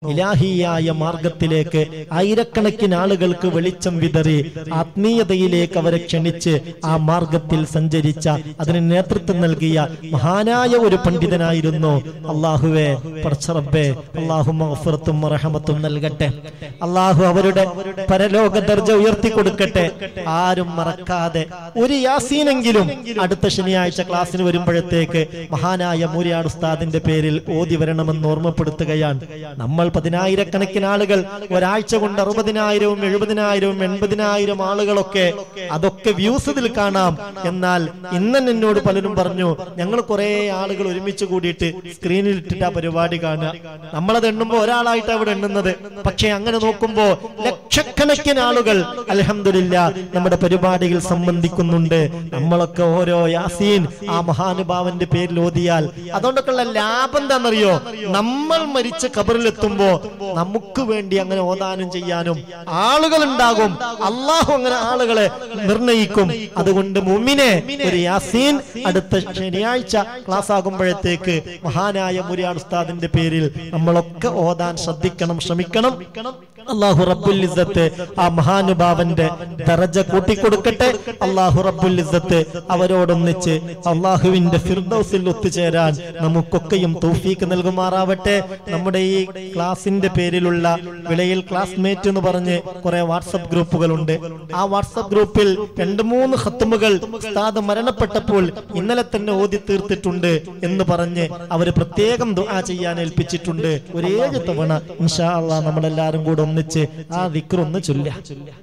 ഇലാഹിയായ മാർഗത്തിലേക്ക് ആയിരക്കണക്കിന് ആളുകൾക്ക് വെളിച്ചം വിതറി ആത്മീയതയിലേക്ക് അവരെ ക്ഷണിച്ച് ആ മാർഗത്തിൽ സഞ്ചരിച്ച അതിന് നേതൃത്വം നൽകിയ മഹാനായ ഒരു പണ്ഡിതനായിരുന്നു അള്ളാഹുവെ പടച്ചറബേ അള്ളാഹു മഹഫുറത്തും റഹമത്തും നൽകട്ടെ അള്ളാഹു അവരുടെ പരലോക ദർജ ഉയർത്തി കൊടുക്കട്ടെ ആരും മറക്കാതെ ഒരു യാസീനെങ്കിലും അടുത്ത ശനിയാഴ്ച ക്ലാസ്സിന് വരുമ്പോഴത്തേക്ക് മഹാനായ മൂര്യാട് ഉസ്താദിന്റെ പേരിൽ ഓതി വരണമെന്ന് ഓർമ്മപ്പെടുത്തുകയാണ് നമ്മൾ പതിനായിരക്കണക്കിന് ആളുകൾ ഒരാഴ്ച കൊണ്ട് അറുപതിനായിരവും എഴുപതിനായിരവും എൺപതിനായിരം ആളുകളൊക്കെ അതൊക്കെ വ്യൂസ് ഇതിൽ കാണാം എന്നാൽ ഇന്നൻ എന്നോട് പലരും പറഞ്ഞു ഞങ്ങൾ കുറെ ആളുകൾ ഒരുമിച്ച് കൂടിയിട്ട് സ്ക്രീനിൽ ഇട്ടിട്ട് ആ പരിപാടി കാണുക നമ്മളത് എണ്ണുമ്പോ ഒരാളായിട്ട് അവിടെ എണ്ണുന്നത് പക്ഷെ അങ്ങനെ നോക്കുമ്പോ ലക്ഷക്കണക്കിന് ആളുകൾ അലഹമില്ല നമ്മുടെ പരിപാടിയിൽ സംബന്ധിക്കുന്നുണ്ട് നമ്മളൊക്കെ ഓരോ യാസീൻ ആ മഹാനുഭാവന്റെ പേരിൽ ഓതിയാൽ അതുകൊണ്ടൊക്കെയുള്ള ലാഭം എന്താണെന്നറിയോ നമ്മൾ മരിച്ച കബറിലെത്തുമ്പോ നമുക്ക് വേണ്ടി അങ്ങനെ ഓതാനും ചെയ്യാനും ആളുകൾ ഉണ്ടാകും അള്ളാഹു അങ്ങനെ ആളുകളെ നിർണയിക്കും അതുകൊണ്ട് മുമ്മിനെ ഒരു യാസീൻ അടുത്ത ശനിയാഴ്ച ക്ലാസ് ആകുമ്പോഴത്തേക്ക് മഹാനായ മുരിയാട് ഉസ്താദിന്റെ പേരിൽ നമ്മളൊക്കെ ഓതാൻ ശ്രദ്ധിക്കണം ശ്രമിക്കണം അള്ളാഹു റബ്ബുൽ ഇസ്സത്ത് ആ മഹാനുഭാവന്റെ ദറജ കൂട്ടിക്കൊടുക്കട്ടെ അള്ളാഹു റബ്ബുൽ ഇസ്സത്ത് അവരോടൊന്നിച്ച് അള്ളാഹുവിന്റെ ഫിർദൗസിൽ ഒത്തുചേരാൻ നമുക്കൊക്കെയും തൗഫീക്ക് നൽകുമാറാവട്ടെ നമ്മുടെ ഈ ക്ലാസിന്റെ പേരിലുള്ള വിളയിൽ ക്ലാസ്മേറ്റ് എന്ന് പറഞ്ഞ് കുറെ വാട്സപ്പ് ഗ്രൂപ്പുകളുണ്ട് ആ വാട്സപ്പ് ഗ്രൂപ്പിൽ രണ്ട് മൂന്ന് ഹത്തുമുകൾ ഉസ്താദ് മരണപ്പെട്ടപ്പോൾ ഇന്നലെ തന്നെ ഓതി തീർത്തിട്ടുണ്ട് എന്ന് പറഞ്ഞ് അവര് പ്രത്യേകം ദുആ ചെയ്യാൻ ഏൽപ്പിച്ചിട്ടുണ്ട് ഒരു ഏഴ് തവണ ഇൻഷാ അള്ളാ നമ്മളെല്ലാരും കൂടെ ഒന്നിച്ച് ആ ദിക്റൊന്ന് ചൊല്ലുക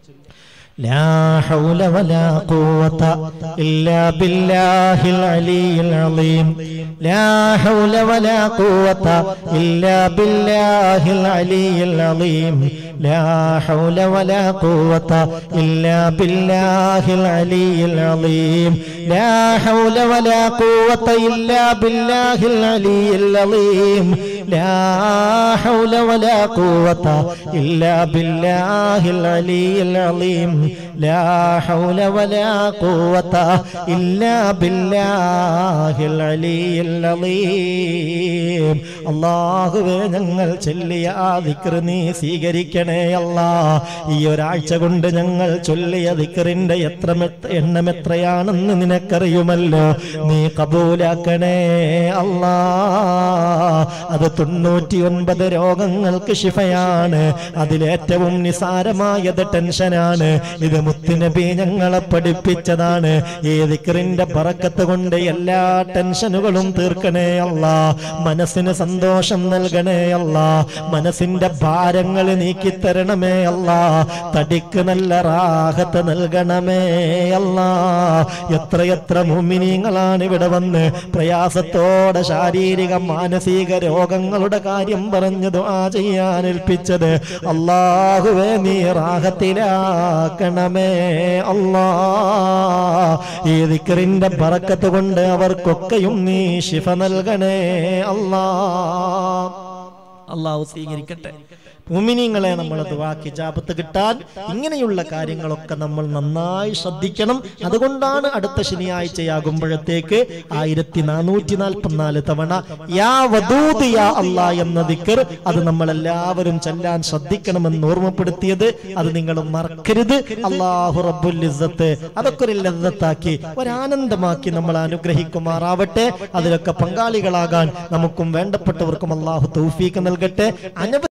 لا حول ولا قوة إلا بالله العلي العظيم لا حول ولا قوة إلا بالله العلي العظيم لا حول ولا قوة إلا بالله العلي العظيم لا حول ولا قوة إلا بالله العلي العظيم لا حول ولا قوة إلا بالله العلي العظيم لا حول ولا قوة إلا بالله العلي العظيم അള്ളാഹുവേ ഞങ്ങൾ ചൊല്ലിയ ആ ദിക്ർ നീ സ്വീകരിക്കണേ അല്ലാ ഈ ഒരാഴ്ച കൊണ്ട് ഞങ്ങൾ ചൊല്ലിയ ദിക്റിന്റെ എത്ര മെത്ര- എണ്ണം എത്രയാണെന്ന് നിനക്കറിയുമല്ലോ നീ കബൂലാക്കണേ അല്ലാ അത് തൊണ്ണൂറ്റി ഒൻപത് രോഗങ്ങൾക്ക് ശിഫയാണ് അതിലേറ്റവും നിസാരമായത് ടെൻഷനാണ് ഇത് മുത്തുനബി ഞങ്ങളെ പഠിപ്പിച്ചതാണ് ഈ ദിക്റിന്റെ പറക്കത്ത് കൊണ്ട് എല്ലാ ടെൻഷനുകളും തീർക്കണേ അല്ല മനസ്സിന് സന്തോഷം നൽകണേ അല്ല മനസ്സിന്റെ ഭാരങ്ങൾ നീക്കിത്തരണമേ അല്ല തടിക്ക് നല്ല റാഹത്ത് നൽകണമേ അല്ല എത്രയെത്ര മുമിനീങ്ങളാണ് ഇവിടെ വന്ന് പ്രയാസത്തോടെ ശാരീരിക മാനസിക രോഗങ്ങളുടെ കാര്യം പറഞ്ഞു ദുആ ചെയ്യാൻ ഏൽപ്പിച്ചത് അള്ളാഹുവേ നീ റാഹത്തിലാക്കണമേ അല്ലാ ഈ ദിക്റിന്റെ ബറക്കത്ത് കൊണ്ട് അവർക്കൊക്കെയും നീ ശിഫ നൽകണേ അല്ലാ അള്ളാഹു സ്വീകരിക്കട്ടെ മുമിനിങ്ങളെ നമ്മൾ ദുവാക്കി ജാപത്ത് കിട്ടാൻ ഇങ്ങനെയുള്ള കാര്യങ്ങളൊക്കെ നമ്മൾ നന്നായി ശ്രദ്ധിക്കണം അതുകൊണ്ടാണ് അടുത്ത ശനിയാഴ്ചയാകുമ്പോഴത്തേക്ക് ആയിരത്തി നാനൂറ്റി നാൽപ്പത്തിനാല് തവണ യാ വദൂദ് യാ അല്ലാ എന്ന ദിക്കർ അത് നമ്മൾ എല്ലാവരും ചെല്ലാൻ ശ്രദ്ധിക്കണമെന്ന് ഓർമ്മപ്പെടുത്തിയത് അത് നിങ്ങൾ മറക്കരുത് അള്ളാഹു റബ്ബുൽ ഇസ്സത്ത് അതൊക്കെ ഒരു ലദ്ദത്താക്കി ഒരാനന്ദമാക്കി നമ്മൾ അനുഗ്രഹിക്കുമാറാവട്ടെ അതിലൊക്കെ പങ്കാളികളാകാൻ നമുക്കും വേണ്ടപ്പെട്ടവർക്കും അള്ളാഹു തൗഫീക്ക് നൽകട്ടെ അനവധി